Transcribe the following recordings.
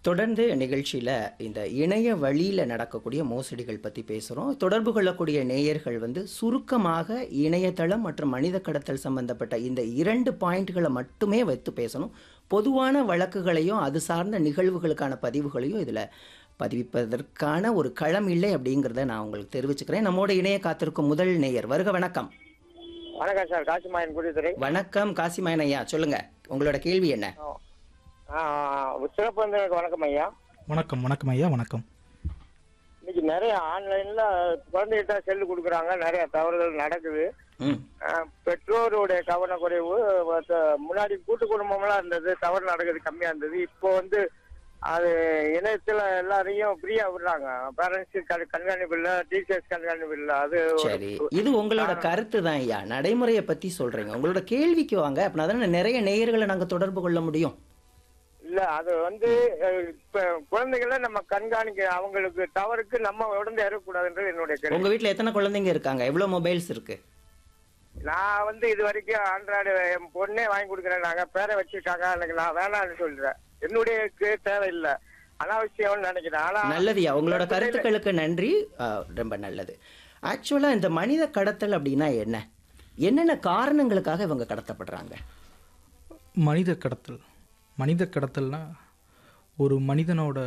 தொடர்ந்து நிகழ்ச்சியில் இந்த இணைய வழியில் நடக்கக்கூடிய மோசடிகள் பற்றி பேசுகிறோம் தொடர்பு கொள்ளக்கூடிய நேயர்கள் வந்து சுருக்கமாக இணையதளம் மற்றும் மனித கடத்தல் சம்பந்தப்பட்ட இந்த இரண்டு பாயிண்ட்களை மட்டுமே வைத்து பேசணும் பொதுவான வழக்குகளையும் அது சார்ந்த நிகழ்வுகளுக்கான பதிவுகளையும் இதில் பதிவிப்பதற்கான ஒரு களம் இல்லை அப்படிங்கிறத நான் உங்களுக்கு தெரிவிச்சுக்கிறேன் நம்மோட இணைய காத்திருக்கும் முதல் நேயர் வருக வணக்கம் வணக்கம் சார் காசிமாயன் குடித்துறை வணக்கம் காசிமாயன் ஐயா சொல்லுங்க உங்களோட கேள்வி என்ன சிறப்பு விருந்தினருக்கு வணக்கம் ஐயா வணக்கம் வணக்கம் ஐயா வணக்கம் இன்னைக்கு நிறைய ஆன்லைன்ல குழந்தைகிட்ட செல்லு கொடுக்குறாங்க நிறைய தவறுகள் நடக்குது ம் ஆஹ் பெற்றோருடைய கவனக்குறைவு மத்த- முன்னாடி கூட்டு குடும்பம்லாம் இருந்தது தவறு நடக்குது கம்மியா இருந்தது இப்போ வந்து அது இணையத்துல எல்லாரையும் ஃப்ரீயா விடுறாங்க பேரண்ட்ஸ் கண்காணிப்பு இல்ல டீச்சர்ஸ் கண்காணிப்பு இல்ல அது ஒரு- சரி இது உங்களோட கருத்து தான் ஐயா நடைமுறையை பத்தி சொல்றீங்க உங்களோட கேள்விக்கு வாங்க அப்படின்னா தானே நிறைய நேயர்களை நாங்க தொடர்பு கொள்ள முடியும் இல்ல அது வந்து அஹ், இப்ப குழந்தைகளை நம்ம கண்காணிக்க அவங்களுக்கு தவறுக்கு நம்ம உடந்து இறக்கக்கூடாதுன்றது என்னுடைய கேள்வி உங்க வீட்ல எத்தனை குழந்தைங்க இருக்காங்க எவ்வளவு மொபைல்ஸ் இருக்கு நான் வந்து இது வரைக்கும் ஆண்ட்ராய்டு என் பொண்ணே வாங்கி கொடுக்குறேன் நாங்க பேரை வச்சிருக்காங்க எனக்கு நான் வேணாம்னு சொல்றேன் என்னுடைய கு- தேவை இல்ல அனாவசியம்னு நினைக்கிறேன் ஆனா நல்லதுயா உங்களோட கருத்துக்களுக்கு நன்றி ஆ, ரொம்ப நல்லது ஆக்சுவலா இந்த மனித கடத்தல் அப்படின்னா என்ன என்னென்ன காரணங்களுக்காக இவங்க கடத்தப்படுறாங்க மனித கடத்தல் மனித கடத்தல்னா ஒரு மனிதனோட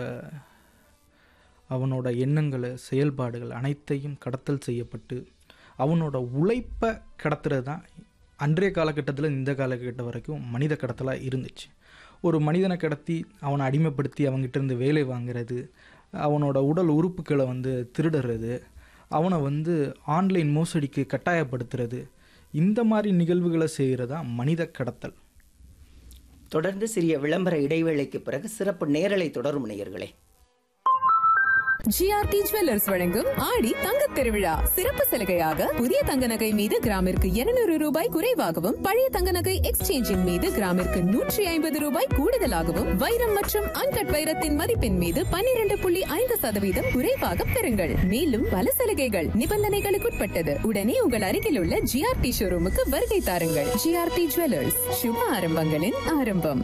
அவனோட எண்ணங்கள் செயல்பாடுகள் அனைத்தையும் கடத்தல் செய்யப்பட்டு அவனோட உழைப்பை கடத்துறது தான் அன்றைய காலகட்டத்தில் இந்த காலகட்டம் வரைக்கும் மனித கடத்தலாக இருந்துச்சு ஒரு மனிதனை கடத்தி அவனை அடிமைப்படுத்தி அவங்ககிட்ட இருந்து வேலை வாங்குறது அவனோட உடல் உறுப்புகளை வந்து திருடுறது அவனை வந்து ஆன்லைன் மோசடிக்கு கட்டாயப்படுத்துறது இந்த மாதிரி நிகழ்வுகளை செய்கிறதா மனித கடத்தல் தொடர்ந்து சிறிய விளம்பர இடைவேளைக்கு பிறகு சிறப்பு நேரலை தொடரும் நேயர்களே ஜிஆர்டி ஜுவல்லர்ஸ் வழங்கும் ஆடி தங்க திருவிழா சிறப்பு சலுகையாக புதிய தங்க நகை மீது கிராமிற்கு 200 ரூபாய் குறைவாகவும் பழைய தங்க நகை எக்ஸ்சேஞ்சின் மீது கிராமிற்கு நூற்றி ஐம்பது ரூபாய் கூடுதலாகவும் வைரம் மற்றும் அன்கட் வைரத்தின் மதிப்பின் மீது 12.5% புள்ளி ஐந்து சதவீதம் குறைவாக பெறுங்கள் மேலும் பல சலுகைகள் நிபந்தனைகளுக்குட்பட்டது உடனே உங்கள் அருகில் உள்ள ஜிஆர்டி ஷோரூமுக்கு வருகை தாருங்கள் ஜிஆர்டி ஜுவல்லர்ஸ் சுப ஆரம்பங்களின் ஆரம்பம்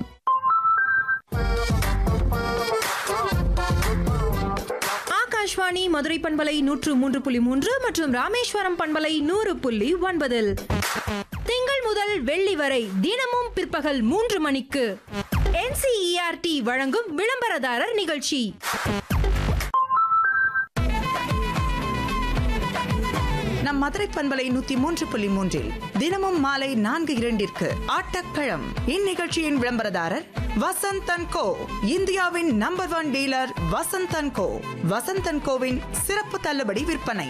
ஆகாஷ்வாணி மதுரை பண்பலை நூற்று மூன்று புள்ளி மூன்று மற்றும் ராமேஸ்வரம் பண்பலை நூறு புள்ளி ஒன்பதில் திங்கள் முதல் வெள்ளி வரை தினமும் பிற்பகல் மூன்று மணிக்கு NCERT வழங்கும் விளம்பரதாரர் நிகழ்ச்சி நம் மதுரை பண்பலை நூத்தி மூன்று புள்ளி மூன்றில் தினமும் மாலை நான்கு இரண்டிற்கு ஆட்டப்பழம் இந்நிகழ்ச்சியின் விளம்பரதாரர் வசந்தன் கோ இந்தியாவின் number one dealer Vasanthan co Vasanthan கோவின் சிறப்பு தள்ளுபடி விற்பனை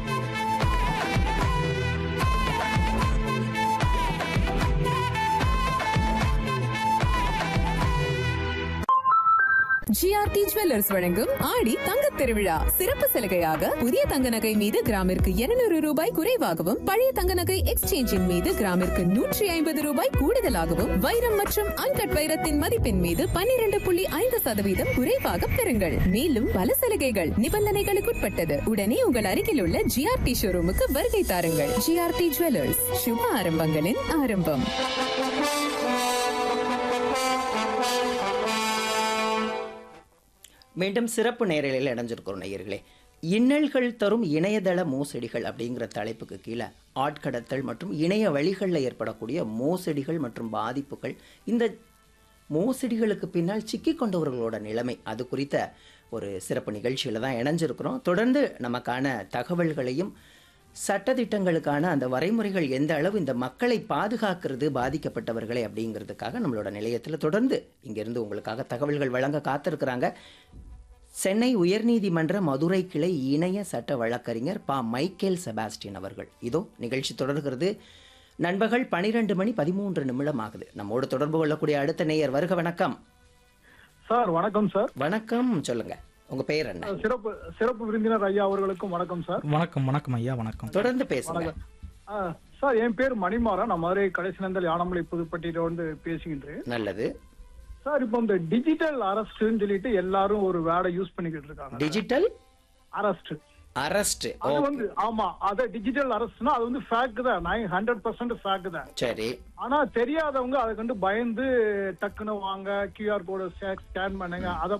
ஜிஆர்டி ஜுவல்லர்ஸ் வழங்கும் ஆடி தங்க திருவிழா சிறப்பு சலுகையாக புதிய தங்க நகை மீது கிராமிற்கு 200 ரூபாய் குறைவாகவும் பழைய தங்க நகை எக்ஸ்சேஞ்சின் மீது கிராமிற்கு நூற்றி ஐம்பது ரூபாய் கூடுதலாகவும் வைரம் மற்றும் அன்கட் வைரத்தின் மதிப்பின் மீது 12.5% புள்ளி ஐந்து சதவீதம் குறைவாக பெறுங்கள் மேலும் பல சலுகைகள் நிபந்தனைகளுக்குட்பட்டது உடனே உங்கள் அருகில் உள்ள ஜிஆர்டி ஷோரூமுக்கு வருகை தாருங்கள் ஜிஆர்டி ஜுவல்லர்ஸ் சுப ஆரம்பங்களின் ஆரம்பம் மீண்டும் சிறப்பு நேரலையில் இணைஞ்சிருக்கிறோம் நேயர்களே இன்னல்கள் தரும் இணையதள மோசடிகள் அப்படிங்கிற தலைப்புக்கு கீழே ஆட்கடத்தல் மற்றும் இணைய வழிகளில் ஏற்படக்கூடிய மோசடிகள் மற்றும் பாதிப்புகள் இந்த மோசடிகளுக்கு பின்னால் சிக்கிக் கொண்டவர்களோட நிலைமை அது குறித்த ஒரு சிறப்பு நிகழ்ச்சியில் தான் இணைஞ்சிருக்கிறோம் தொடர்ந்து நமக்கான தகவல்களையும் சட்டதிட்டங்களுக்கான அந்த வரைமுறைகள் எந்த அளவு இந்த மக்களை பாதுகாக்கிறது பாதிக்கப்பட்டவர்களை அப்படிங்கிறதுக்காக நம்மளோட நிலையத்தில் தொடர்ந்து இங்கிருந்து உங்களுக்காக தகவல்கள் வழங்க காத்திருக்கிறாங்க சென்னை உயர்நீதிமன்ற மதுரை கிளை இணைய சட்ட வழக்கறிஞர் பா மைக்கேல் செபாஸ்டியன் அவர்கள் இதோ நிகழ்ச்சி தொடர்கிறது நண்பகல் பனிரெண்டு மணி பதிமூன்று நிமிடம் ஆகுது நம்மோடு தொடர்பு கொள்ளக்கூடிய அடுத்த நேயர் வருக வணக்கம் சார் வணக்கம் சார் வணக்கம் சொல்லுங்க உங்க பெயர் என்ன சிறப்பு சிறப்பு விருந்தினர் ஐயா அவர்களுக்கும் வணக்கம் சார் வணக்கம் வணக்கம் ஐயா வணக்கம் தொடர்ந்து பேசுங்க ஆ, சார் என் பேர் மணிமாறன் நான் மதுரை கடைசிநந்தல் யானமலை புதுப்பட்டியில வந்து பேசுகின்றேன் நல்லது சார் இப்போ இந்த டிஜிட்டல் அரஸ்ட்னு சொல்லிட்டு எல்லாரும் ஒரு வேர்டை யூஸ் பண்ணிக்கிட்டு இருக்காங்க டிஜிட்டல் அரஸ்ட் அரஸ்ட் அது வந்து ஆமா அத டிஜிட்டல் அரஸ்ட்னா அது வந்து ஃபேக்ட் தான் நைன் ஹண்ட்ரட் பர்சன்ட் ஃபேக்ட் தான் சரி ஆனா தெரியாதவங்க அதை கண்டு பயந்து டக்குன்னு வாங்க கியூஆர் கோடு ஸ்கேன் பண்ணுங்க அதை